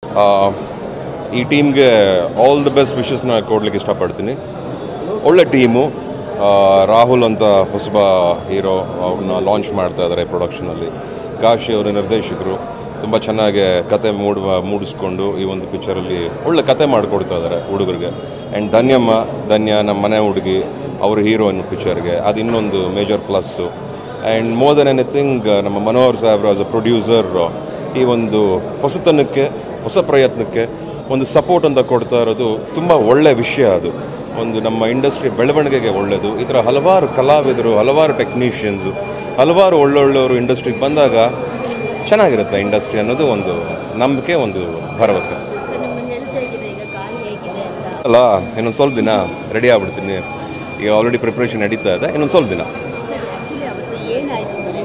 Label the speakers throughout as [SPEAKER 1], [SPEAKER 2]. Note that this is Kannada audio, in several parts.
[SPEAKER 1] ಆ, ಈ ಟೀಮ್ಗೆ ಆಲ್ ದ ಬೆಸ್ಟ್ ವಿಶಸ್ನ ಕೊಡ್ಲಿಕ್ಕೆ ಇಷ್ಟಪಡ್ತೀನಿ ಒಳ್ಳೆ ಟೀಮು ರಾಹುಲ್ ಅಂತ ಹೊಸಬ ಹೀರೋ ಅವ್ರನ್ನ ಲಾಂಚ್ ಮಾಡ್ತಾ ಇದ್ದಾರೆ ಪ್ರೊಡಕ್ಷನಲ್ಲಿ ಕಾಶಿ ಅವರ ನಿರ್ದೇಶಕರು ತುಂಬ ಚೆನ್ನಾಗಿ ಕತೆ ಮೂಡ್ ಮೂಡಿಸ್ಕೊಂಡು ಈ ಒಂದು ಪಿಕ್ಚರಲ್ಲಿ ಒಳ್ಳೆ ಕತೆ ಮಾಡಿಕೊಡ್ತಾ ಇದ್ದಾರೆ ಹುಡುಗರಿಗೆ ಆ್ಯಂಡ್ ಧನ್ಯಮ್ಮ ಧನ್ಯ ನಮ್ಮ ಮನೆ ಹುಡುಗಿ ಅವ್ರ ಹೀರೋಯಿನ್ ಪಿಕ್ಚರ್ಗೆ ಅದು ಇನ್ನೊಂದು major plus and more than anything ನಮ್ಮ ಮನೋಹರ್ ಸಾಹೇಬ್ರು ಆಸ್ ಅ ಪ್ರೊಡ್ಯೂಸರ್ ಈ ಒಂದು ಹೊಸತನಕ್ಕೆ ಹೊಸ ಪ್ರಯತ್ನಕ್ಕೆ ಒಂದು ಸಪೋರ್ಟ್ ಅಂತ ಕೊಡ್ತಾ ಇರೋದು ತುಂಬ ಒಳ್ಳೆಯ ವಿಷಯ ಅದು ಒಂದು ನಮ್ಮ ಇಂಡಸ್ಟ್ರಿ ಬೆಳವಣಿಗೆಗೆ ಒಳ್ಳೆಯದು ಈ ಥರ ಹಲವಾರು ಕಲಾವಿದರು ಹಲವಾರು ಟೆಕ್ನಿಷಿಯನ್ಸು ಹಲವಾರು ಒಳ್ಳೊಳ್ಳೆಯವರು ಇಂಡಸ್ಟ್ರಿಗೆ ಬಂದಾಗ ಚೆನ್ನಾಗಿರುತ್ತೆ ಇಂಡಸ್ಟ್ರಿ ಅನ್ನೋದು ಒಂದು ನಂಬಿಕೆ ಒಂದು ಭರವಸೆ
[SPEAKER 2] ಸರ್ ನಿಮ್ಮ ಹೆಲ್ತ್ ಹೇಗಿದೆ ಈಗ ಕಾಲು ಹೇಗಿದೆ ಅಂತ
[SPEAKER 1] ಅಲ್ಲ ಇನ್ನೊಂದು ಸ್ವಲ್ಪ ದಿನ ರೆಡಿ ಆಗ್ಬಿಡ್ತೀನಿ ಈಗ ಆಲ್ರೆಡಿ ಪ್ರಿಪ್ರೇಷನ್ ನಡೀತಾ ಇದೆ ಇನ್ನೊಂದು ಸ್ವಲ್ಪ ದಿನ
[SPEAKER 2] ಸರ್ ಆ್ಯಕ್ಚುಲಿ ಅವತ್ತು ಏನಾಯಿತು ಸರ್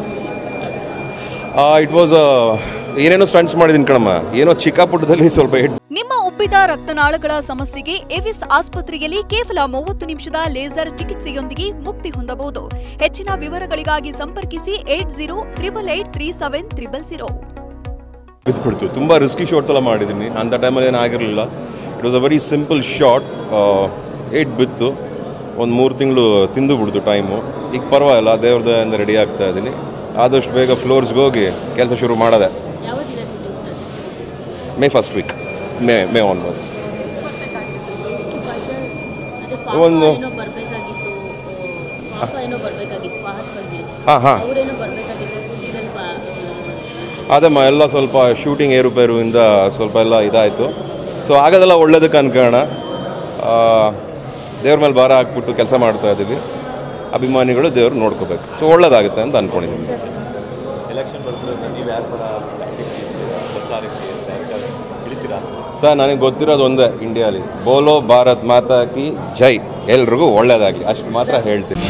[SPEAKER 1] ಇಟ್ ವಾಸ್ ಏನೇನೋ ಸ್ಟಂಟ್ಸ್ ಮಾಡಿದ್ದೀನಿ ಕಣಮ್ಮ ಏನೋ ಚಿಕ್ಕಪುಟ್ಟದಲ್ಲಿ ಸ್ವಲ್ಪ ಹಿಟ್
[SPEAKER 3] ನಿಮ್ಮ ಉಬ್ಬಿದ ರಕ್ತನಾಳಗಳ ಸಮಸ್ಯೆಗೆ ಎವಿಸ್ ಆಸ್ಪತ್ರೆಯಲ್ಲಿ ಕೇವಲ ಮೂವತ್ತು ನಿಮಿಷದ ಲೇಸರ್ ಚಿಕಿತ್ಸೆಯೊಂದಿಗೆ ಮುಕ್ತಿ ಹೊಂದಬಹುದು ಹೆಚ್ಚಿನ ವಿವರಗಳಿಗಾಗಿ ಸಂಪರ್ಕಿಸಿ eight zero triple eight three seven triple zero
[SPEAKER 1] ಬಿದ್ದುಬಿಡ್ತು ತುಂಬ ರಿಸ್ಕಿ ಶಾರ್ಟ್ಸ್ ಎಲ್ಲ ಮಾಡಿದ್ದೀನಿ ಅಂಥ ಟೈಮಲ್ಲಿ ಏನಾಗಿರಲಿಲ್ಲ it was a very simple shot ಏಟ್ ಬಿತ್ತು ಒಂದು ಮೂರು ತಿಂಗಳು ತಿಂದು ಬಿಡ್ತು ಟೈಮು ಈಗ ಪರವಾಗಿಲ್ಲ ದೇವ್ರ ದಯಿಂದ ರೆಡಿ ಆಗ್ತಾ ಇದ್ದೀನಿ ಆದಷ್ಟು ಬೇಗ ಫ್ಲೋರ್ಸ್ಗೆ ಹೋಗಿ ಕೆಲಸ ಶುರು ಮಾಡೋದೆ
[SPEAKER 2] ಯಾವ ದಿನ shooting sir
[SPEAKER 1] May first week May May onwards
[SPEAKER 2] perfect ಆಗ್ತದೆ ಏನಕ್ಕೆ ಫಸ್ಟ್ ಅದೇ ಪಾಪ
[SPEAKER 1] ಒಂದು-
[SPEAKER 2] ಏನೋ ಬರಬೇಕಾಗಿತ್ತು ಪಾಪ ಏನೋ ಬರಬೇಕಾಗಿತ್ತು ಫಹದ್ ಫಜೀಲ್
[SPEAKER 1] ಹಾಂ ಹಾಂ
[SPEAKER 2] ಅವರೇನೋ ಬರಬೇಕಾಗಿತ್ತು ಶೂಟಿಂಗಲ್ಲಿ ಪಾ
[SPEAKER 1] ಅದೇಮ್ಮ ಎಲ್ಲ ಸ್ವಲ್ಪ ಶೂಟಿಂಗ್ ಏರುಪೇರುವಿಂದ ಸ್ವಲ್ಪ ಎಲ್ಲ ಇದಾಯಿತು ಸೊ ಆಗೋದೆಲ್ಲ ಒಳ್ಳೇದಕ್ಕೆ ಅನ್ಕೋಣ ಆ, ದೇವ್ರ ಮೇಲೆ ಭಾರ ಹಾಕ್ಬಿಟ್ಟು ಕೆಲಸ ಮಾಡ್ತಾ ಇದ್ದೀವಿ ಅಭಿಮಾನಿಗಳು ದೇವ್ರು ನೋಡ್ಕೋಬೇಕು ಸೊ ಒಳ್ಳೇದಾಗುತ್ತೆ ಅಂತ ಅಂದ್ಕೊಂಡಿದ್ದೀನಿ
[SPEAKER 4] ಎಲೆಕ್ಷನ್ ಬರ್ತಿರೋದ್ರೆ ನೀವು ಯಾರ ಪರ ಪ್ರಚಾರಕ್ಕೆ ಇಳಿತೀರಾ
[SPEAKER 1] ಸರ್ ನನಗೆ ಗೊತ್ತಿರೋದು ಒಂದೇ ಇಂಡಿಯಾಲಿ ಬೋಲೋ ಭಾರತ್ ಮಾತಾ ಕಿ ಜೈ ಎಲ್ರಿಗೂ ಒಳ್ಳೇದಾಗಲಿ ಅಷ್ಟು ಮಾತ್ರ ಹೇಳ್ತೀನಿ